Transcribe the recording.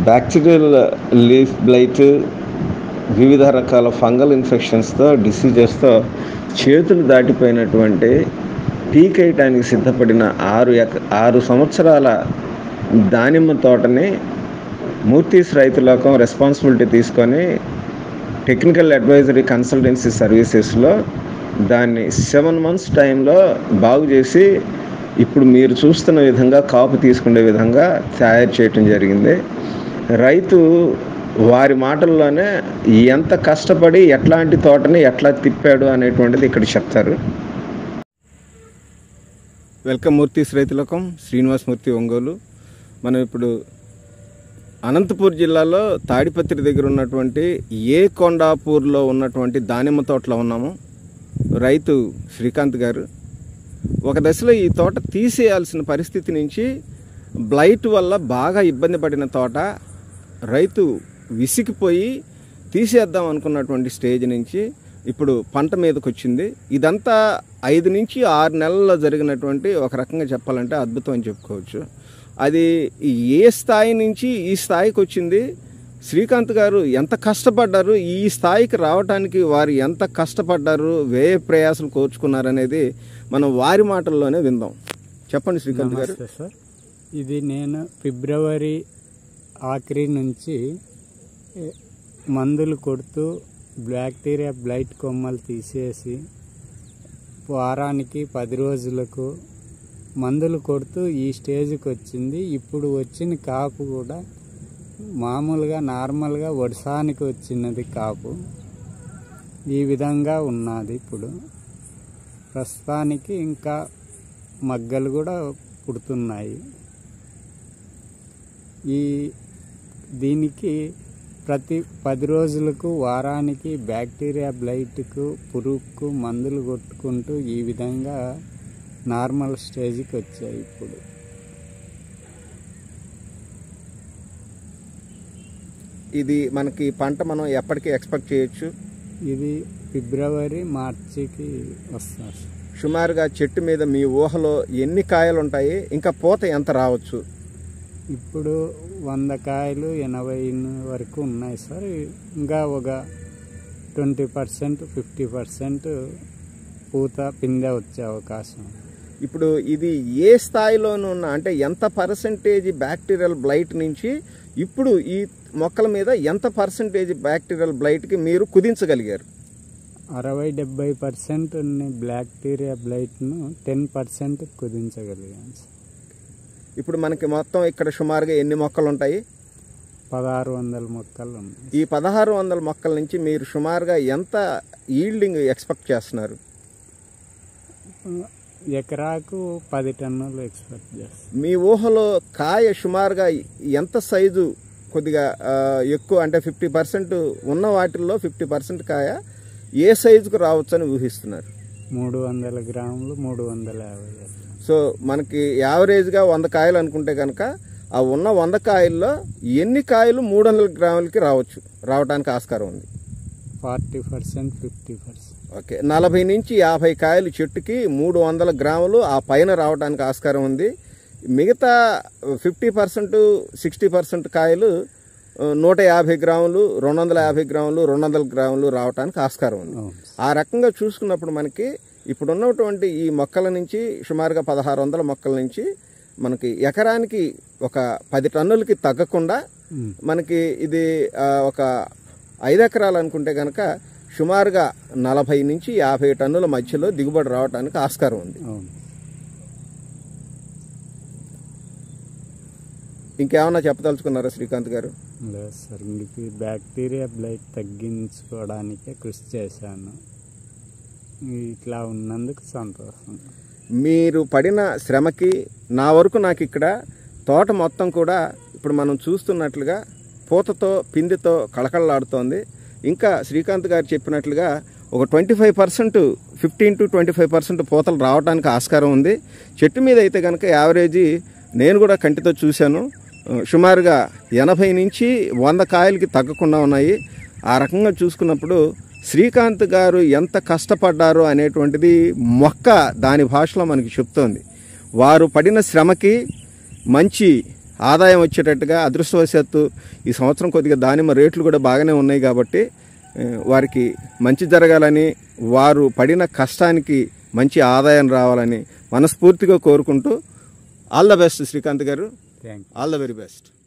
Bacterial leaf blight వివిధ రకాల fungal ఇన్ఫెక్షన్స్తో డిసీజెస్తో చేతులు దాటిపోయినటువంటి పీకేయటానికి సిద్ధపడిన ఆరు ఎక ఆరు సంవత్సరాల దానిమ్మ తోటని మూర్తీస్ రైతులోకం రెస్పాన్సిబిలిటీ తీసుకొని టెక్నికల్ అడ్వైజరీ కన్సల్టెన్సీ సర్వీసెస్లో దాన్ని సెవెన్ మంత్స్ టైంలో బాగు చేసి ఇప్పుడు మీరు చూస్తున్న విధంగా కాపు తీసుకునే విధంగా తయారు చేయటం జరిగింది రైతు వారి మాటల్లోనే ఎంత కష్టపడి ఎట్లాంటి తోటని ఎట్లా తిప్పాడు అనేటువంటిది ఇక్కడ చెప్తారు వెల్కమ్ మూర్తీస్ రైతులకం శ్రీనివాస్ మూర్తి ఒంగోలు మనం ఇప్పుడు అనంతపూర్ జిల్లాలో తాడిపత్రి దగ్గర ఉన్నటువంటి ఏ కొండాపూర్లో ఉన్నటువంటి దానిమ్మ తోటలో ఉన్నాము రైతు శ్రీకాంత్ గారు ఒక దశలో ఈ తోట తీసేయాల్సిన పరిస్థితి నుంచి బ్లైట్ వల్ల బాగా ఇబ్బంది పడిన తోట రైతు విసిగిపోయి తీసేద్దాం అనుకున్నటువంటి స్టేజ్ నుంచి ఇప్పుడు పంట మీదకి వచ్చింది ఇదంతా ఐదు నుంచి ఆరు నెలల్లో జరిగినటువంటి ఒక రకంగా చెప్పాలంటే అద్భుతం అని చెప్పుకోవచ్చు అది ఏ స్థాయి నుంచి ఈ స్థాయికి వచ్చింది శ్రీకాంత్ గారు ఎంత కష్టపడ్డారు ఈ స్థాయికి రావడానికి వారు ఎంత కష్టపడ్డారు వ్యయ ప్రయాసాలు కోర్చుకున్నారు అనేది మనం వారి మాటల్లోనే విందాం చెప్పండి శ్రీకాంత్ గారు నమస్తే సార్ ఇది నేను ఫిబ్రవరి ఆఖరి నుంచి ఏ, మందులు కొడుతూ బ్యాక్టీరియా బ్లైట్ కొమ్మలు తీసేసి వారానికి పది రోజులకు మందులు కొడుతూ ఈ స్టేజ్కి వచ్చింది ఇప్పుడు వచ్చిన కాపు కూడా మామూలుగా నార్మల్గా వర్షానికి వచ్చినది కాపు ఈ విధంగా ఉన్నది ఇప్పుడు ప్రస్తుతానికి ఇంకా మగ్గలు కూడా పుడుతున్నాయి ఈ దీనికి ప్రతి పది రోజులకు వారానికి బ్యాక్టీరియా బ్లైట్కు పురుగుకు మందులు కొట్టుకుంటూ ఈ విధంగా నార్మల్ స్టేజ్కి వచ్చాయి ఇప్పుడు ఇది మనకి పంట మనం ఎప్పటికీ ఎక్స్పెక్ట్ చేయొచ్చు ఇది ఫిబ్రవరి మార్చికి వస్తుంది సార్. సుమారుగా చెట్టు మీద మీ ఊహలో ఎన్ని కాయలు ఉంటాయి ఇంకా పూత ఎంత రావచ్చు ఇప్పుడు వంద కాయలు ఎనభై వరకు ఉన్నాయి సార్ ఇంకా ఒక ట్వంటీ పర్సెంట్ ఫిఫ్టీ పర్సెంట్ పూత పిందె వచ్చే అవకాశం ఇప్పుడు ఇది ఏ స్థాయిలోనూ ఉన్న అంటే ఎంత పర్సంటేజ్ బ్యాక్టీరియల్ బ్లైట్ నుంచి ఇప్పుడు ఈ మొక్కల మీద ఎంత పర్సంటేజ్ బ్యాక్టీరియల్ బ్లైట్కి మీరు కుదించగలిగారు అరవై డెబ్బై పర్సెంట్ బ్యాక్టీరియా బ్లైట్ను టెన్ పర్సెంట్ కుదించగలిగాను సార్ ఇప్పుడు మనకి మొత్తం ఇక్కడ సుమారుగా ఎన్ని మొక్కలు ఉంటాయి పదహారు వందల మొక్కలు ఉన్నాయి ఈ పదహారు వందల మొక్కల నుంచి మీరు సుమారుగా ఎంత ఈల్డింగ్ ఎక్స్పెక్ట్ చేస్తున్నారు ఎకరాకు పది టన్నులు ఎక్స్పెక్ట్ చేస్తాం మీ ఊహలో కాయ సుమారుగా ఎంత సైజు కొద్దిగా ఆ, ఎక్కువ అంటే ఫిఫ్టీ పర్సెంట్ ఉన్న వాటిల్లో ఫిఫ్టీ పర్సెంట్ కాయ ఏ సైజుకు రావచ్చు అని ఊహిస్తున్నారు మూడు వందల గ్రాములు మూడు వందల యాభై అట్లా. సో మనకి యావరేజ్గా వంద కాయలు అనుకుంటే కనుక ఆ ఉన్న వంద కాయల్లో ఎన్ని కాయలు మూడు వందల గ్రాములకి రావచ్చు రావడానికి ఆస్కారం ఉంది forty percent fifty percent okay నలభై నుంచి యాభై కాయలు చెట్టుకి మూడు వందల గ్రాములు ఆ పైన రావడానికి ఆస్కారం ఉంది మిగతా ఫిఫ్టీ పర్సెంట్ సిక్స్టీ పర్సెంట్ కాయలు ఆ, నూట యాభై గ్రాములు రెండు వందల యాభై గ్రాములు రెండు వందల గ్రాములు రావడానికి ఆస్కారం ఉంది అవును ఆ రకంగా చూసుకున్నప్పుడు మనకి ఇప్పుడు ఉన్నటువంటి ఈ మొక్కల నుంచి సుమారుగా పదహారు వందల మొక్కల నుంచి మనకి ఎకరానికి ఒక పది టన్నులకి తగ్గకుండా ఉమ్. మనకి ఇది ఆ, ఒక ఐదు ఎకరాలు అనుకుంటే కనుక సుమారుగా నలభై నుంచి యాభై టన్నుల మధ్యలో దిగుబడి రావడానికి ఆస్కారం ఉంది అవును ఇంకేమన్నా చెప్పదలుచుకున్నారా శ్రీకాంత్ గారు లేదు సార్ ఇంక ఈ బ్యాక్టీరియా బ్లైట్ తగ్గించుకోవడానికే కృషి చేశాను ఇట్లా ఉన్నందుకు సంతోషం మీరు పడిన శ్రమకి నా వరకు నాకు ఇక్కడ తోట మొత్తం కూడా ఇప్పుడు మనం చూస్తున్నట్లుగా పూతతో పిండితో కళకళలాడుతోంది ఇంకా శ్రీకాంత్ గారు చెప్పినట్లుగా ఒక twenty five percent fifteen to twenty five percent పూతలు రావడానికి ఆస్కారం ఉంది చెట్టు మీద అయితే కనుక యావరేజీ నేను కూడా కంటితో చూశాను ఆ, సుమారుగా ఎనభై నుంచి వంద కాయలకి తగ్గకుండా ఉన్నాయి ఆ రకంగా చూసుకున్నప్పుడు శ్రీకాంత్ గారు ఎంత కష్టపడ్డారో అనేటువంటిది మొక్క దాని భాషలో మనకి చెప్తోంది వారు పడిన శ్రమకి మంచి ఆదాయం వచ్చేటట్టుగా అదృష్టవశాత్తు ఈ సంవత్సరం కొద్దిగా దానిమ్మ రేట్లు కూడా బాగానే ఉన్నాయి కాబట్టి ఆ, వారికి మంచి జరగాలని వారు పడిన కష్టానికి మంచి ఆదాయం రావాలని మనస్ఫూర్తిగా కోరుకుంటూ ఆల్ ద బెస్ట్ శ్రీకాంత్ గారు thank all the very best